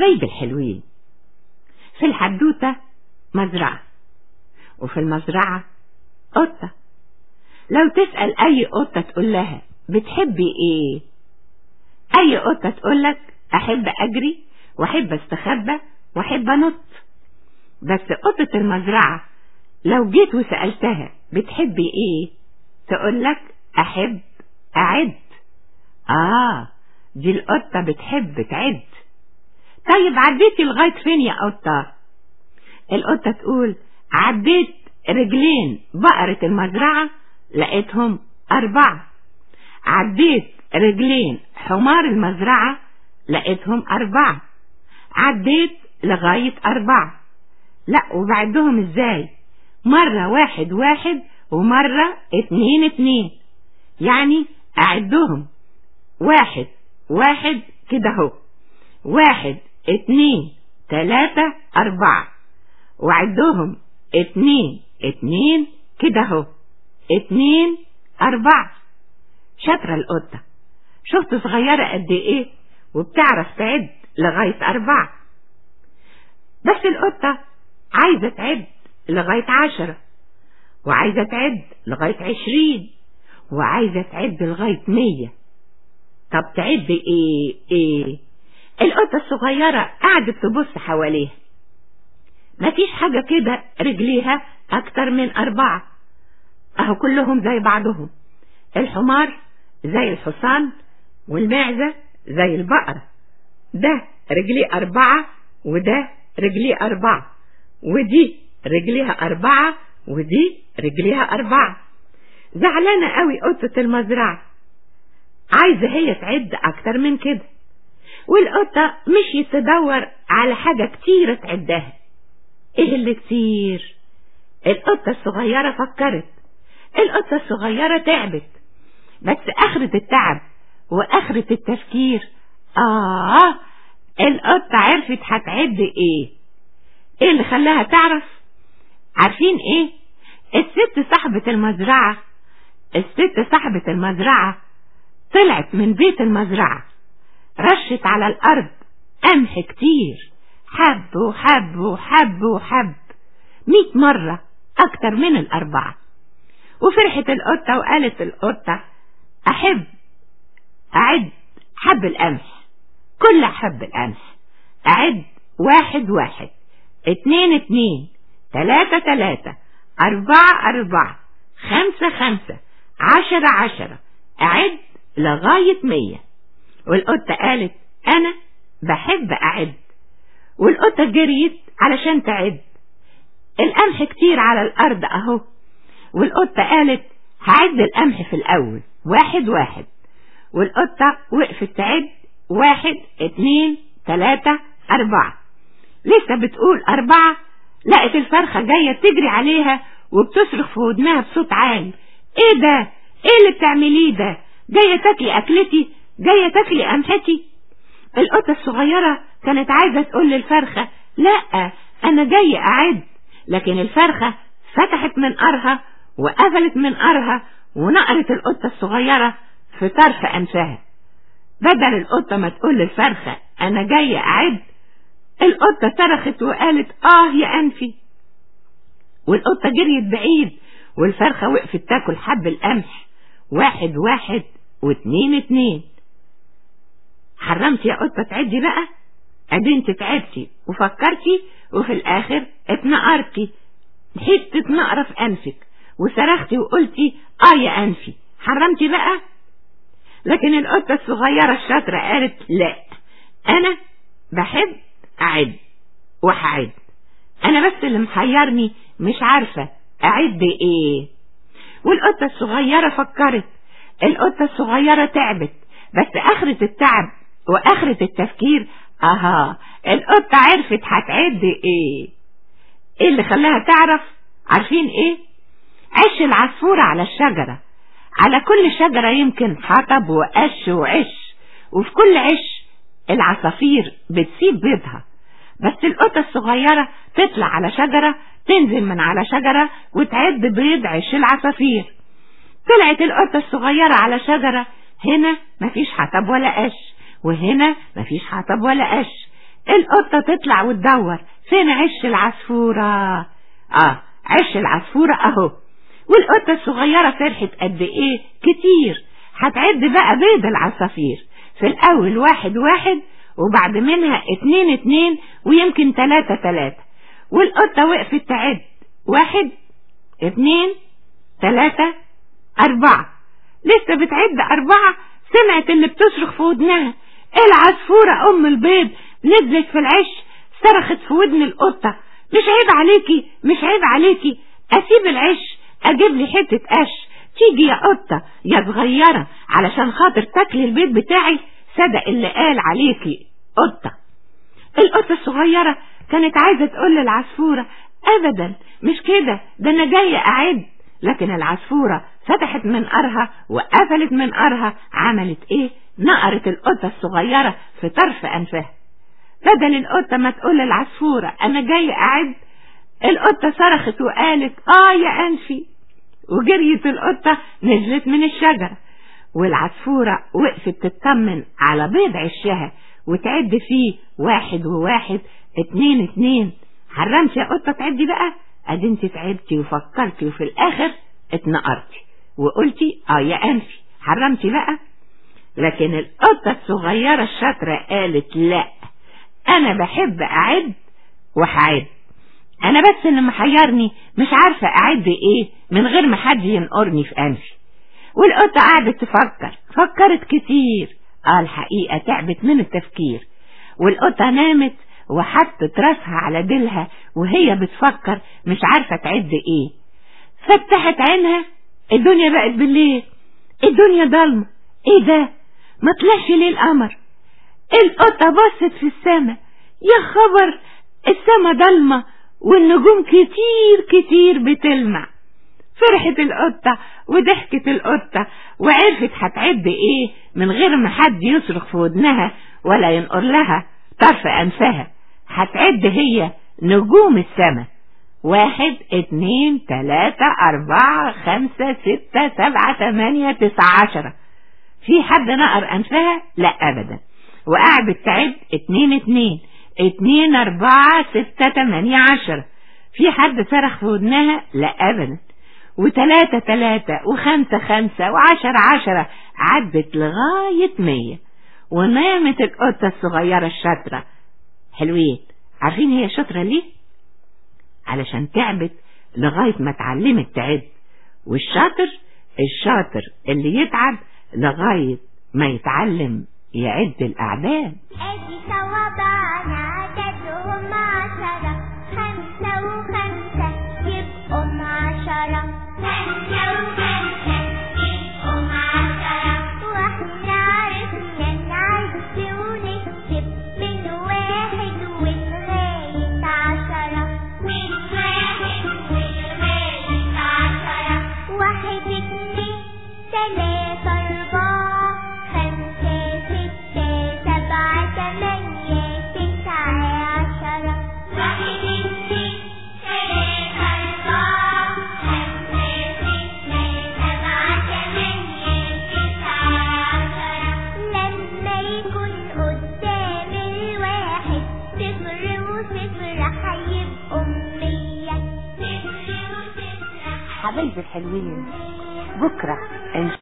حبايب الحلوين في الحدوتة مزرعة وفي المزرعة قطة لو تسأل أي قطة تقول لها بتحبي إيه أي قطة تقولك أحب أجري وأحب أستخبى وأحب أنط بس قطة المزرعة لو جيت وسألتها بتحبي إيه تقولك أحب أعد آه دي القطة بتحب تعد طيب عديتي لغاية فين يا قطة القطة تقول عديت رجلين بقرة المزرعة لقيتهم أربعة عديت رجلين حمار المزرعة لقيتهم أربعة عديت لغاية أربعة لا وبعدهم ازاي مرة واحد واحد ومرة اتنين اتنين يعني أعدهم واحد واحد كده اهو واحد اتنين تلاتة أربعة وعدهم اتنين اتنين كده اهو اتنين أربعة شاطرة القطة شفت صغيرة قد ايه وبتعرف تعد لغاية أربعة بس القطة عايزة تعد لغاية عشرة وعايزة تعد لغاية عشرين وعايزة تعد لغاية مية طب تعد ايه ايه القطة الصغيرة قعدت تبص حواليها مفيش حاجة كده رجليها أكتر من أربعة أهو كلهم زي بعضهم الحمار زي الحصان والمعزة زي البقرة ده رجليه أربعة وده رجليه أربعة ودي رجليها أربعة ودي رجليها أربعة زعلانة قوي قطة المزرعة عايزة هي تعد أكتر من كده والقطة مشيت تدور على حاجة كتيرة تعدها ايه اللي كتير القطة الصغيرة فكرت القطة الصغيرة تعبت بس آخرة التعب وآخرة التفكير آه القطة عرفت هتعد ايه ايه اللي خلاها تعرف عارفين ايه الست صاحبة المزرعة الست صاحبة المزرعة طلعت من بيت المزرعة رشت على الأرض قمح كتير حب وحب وحب وحب مئة مرة أكتر من الأربعة وفرحت القطة وقالت القطة أحب أعد حب القمح كل حب القمح أعد واحد واحد اتنين اتنين تلاتة تلاتة أربعة أربعة خمسة خمسة عشرة عشرة أعد لغاية مية والقطة قالت أنا بحب أعد والقطة جريت علشان تعد القمح كتير على الأرض أهو والقطة قالت هعد القمح في الأول واحد واحد والقطة وقفت تعد واحد اتنين تلاتة أربعة لسه بتقول أربعة لقت الفرخة جاية تجري عليها وبتصرخ في ودنها بصوت عالي ايه ده ايه اللي بتعمليه ده جاية تاكلي أكلتي جاية تاكلي قمحتي القطة الصغيرة كانت عايزة تقول للفرخة لا أنا جاية أعد لكن الفرخة فتحت منقارها وقفلت منقارها ونقرت القطة الصغيرة في طرف أنفها بدل القطة ما تقول للفرخة أنا جاية أعد القطة صرخت وقالت آه يا أنفي والقطة جريت بعيد والفرخة وقفت تاكل حب القمح واحد واحد واتنين اتنين حرمتي يا قطة تعدي بقى ادي انت تعبتي وفكرتي وفي الاخر اتنقرتي حتة نقرة في انفك وصرختي وقلتي اه يا انفي حرمتي بقى لكن القطة الصغيرة الشاطرة قالت لا انا بحب اعد وهعد انا بس اللي محيرني مش عارفة اعد ايه والقطة الصغيرة فكرت القطة الصغيرة تعبت بس اخرة التعب واخرة التفكير اها القطة عرفت هتعد ايه ايه اللي خلاها تعرف عارفين ايه عش العصفورة على الشجرة على كل شجرة يمكن حطب وقش وعش وفي كل عش العصافير بتسيب بيضها بس القطة الصغيرة تطلع على شجرة تنزل من على شجرة وتعد بيض عش العصافير طلعت القطة الصغيرة على شجرة هنا مفيش حطب ولا قش وهنا مفيش حطب ولا قش القطة تطلع وتدور فين عش العصفورة اه عش العصفورة اهو والقطة الصغيرة فرحت قد ايه كتير هتعد بقى بيض العصافير في الاول واحد واحد وبعد منها اتنين اتنين ويمكن تلاتة تلاتة والقطة وقفت تعد واحد اتنين تلاتة اربعة لسه بتعد اربعة سمعت اللي بتصرخ في ودنها العصفورة ام البيض نزلت في العش صرخت في ودن القطة مش عيب عليكي مش عيب عليكي اسيب العش اجيب لي حتة قش تيجي يا قطة يا صغيرة علشان خاطر تاكلي البيض بتاعي صدق اللي قال عليكي قطة القطة الصغيرة كانت عايزة تقول للعصفورة ابدا مش كده ده انا جاية اعد لكن العصفورة فتحت منقارها وقفلت منقارها عملت ايه نقرت القطة الصغيرة في طرف انفها بدل القطة ما تقول للعصفورة انا جاية اعد القطة صرخت وقالت اه يا انفي وجريت القطة نزلت من الشجرة والعصفورة وقفت تطمن على بيض عشها وتعد فيه واحد وواحد اتنين اتنين حرمت يا قطة تعدي بقى ادي انت تعبتي وفكرتي وفي الاخر اتنقرتي وقلتي اه يا انفي حرمتي بقى لكن القطة الصغيرة الشاطرة قالت لا انا بحب اعد وهعد انا بس اللي محيرني مش عارفة اعد ايه من غير ما حد ينقرني في انفي والقطة قعدت تفكر فكرت كتير اه الحقيقة تعبت من التفكير والقطة نامت وحطت راسها على ديلها وهي بتفكر مش عارفة تعد ايه فتحت عينها الدنيا بقت بالليل الدنيا ضلمة ايه ده ما طلعش ليه القمر القطة بصت في السماء يا خبر السماء ضلمة والنجوم كتير كتير بتلمع فرحت القطة وضحكت القطة وعرفت هتعد ايه من غير ما حد يصرخ في ودنها ولا ينقر لها طرف انفها هتعد هي نجوم السماء واحد اتنين تلاتة اربعة خمسة ستة سبعة تمانية تسعة عشرة في حد نقر انفها لا ابدا وقعدت تعد اتنين اتنين اتنين اربعة ستة تمانية عشرة في حد صرخ في ودنها لا ابدا وتلاتة تلاتة وخمسة خمسة وعشرة عشرة عدت لغاية مية ونامت القطة الصغيرة الشاطرة حلوين عارفين هي شاطرة ليه؟ علشان تعبت لغاية ما اتعلمت تعد والشاطر الشاطر اللي يتعب لغاية ما يتعلم يعد الأعداد ادي صوابعنا عددهم عشرة خمسة وخمسة يبقوا عشرة خمسة وخمسة يبقوا عشرة واحنا عرفنا نعد ونكتب من واحد ولغاية عشرة من واحد ولغاية عشرة واحد اتنين تلاتة أربعة خمسة ستة سبعة تمانية تسعة عشرة واحد اتنين تلاتة أربعة خمسة ستة سبعة تمانية تسعة عشرة لما يكون قدام الواحد صفر وصفر هيبقوا مية صفر وصفر حبايبي الحلوين بكرة إن